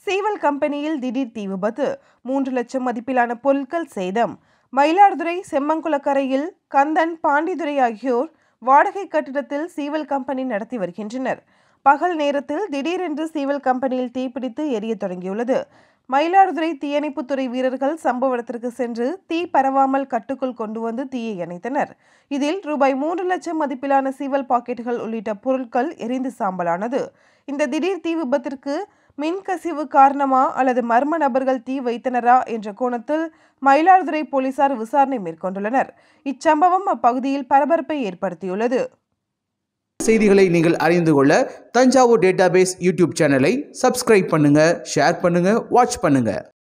சீவல் கம்பெனியில் திடீர் தீ விபத்து மூன்று லட்சம் மதிப்பிலான பொருட்கள் சேதம் மயிலாடுதுறை செம்மங்குளக்கரையில் கந்தன் பாண்டிதுரை ஆகியோர் வாடகை கட்டிடத்தில் சீவல் கம்பெனி நடத்தி வருகின்றனர் பகல் நேரத்தில் திடீரென்று சீவல் கம்பெனியில் தீப்பிடித்து எரிய தொடங்கியுள்ளது மயிலாடுதுறை தீயணைப்புத்துறை வீரர்கள் சம்பவ இடத்திற்கு சென்று தீ பரவாமல் கட்டுக்குள் கொண்டு வந்து தீயை அணைத்தனர் இதில் ரூபாய் மூன்று லட்சம் மதிப்பிலான சீவல் பாக்கெட்டுகள் உள்ளிட்ட பொருட்கள் எரிந்து சாம்பலானது இந்த திடீர் தீ விபத்திற்கு மின்கசிவு காரணமா அல்லது மர்ம நபர்கள் தீ வைத்தனரா என்ற கோணத்தில் மயிலாடுதுறை போலீசார் விசாரணை மேற்கொண்டுள்ளனர் இச்சம்பவம் அப்பகுதியில் பரபரப்பை ஏற்படுத்தியுள்ளது செய்திகளை நீங்கள் அறிந்து கொள்ள தஞ்சாவூர் டேட்டாபேஸ் யூடியூப் சேனலை சப்ஸ்கிரைப் பண்ணுங்க ஷேர் பண்ணுங்க வாட்ச் பண்ணுங்க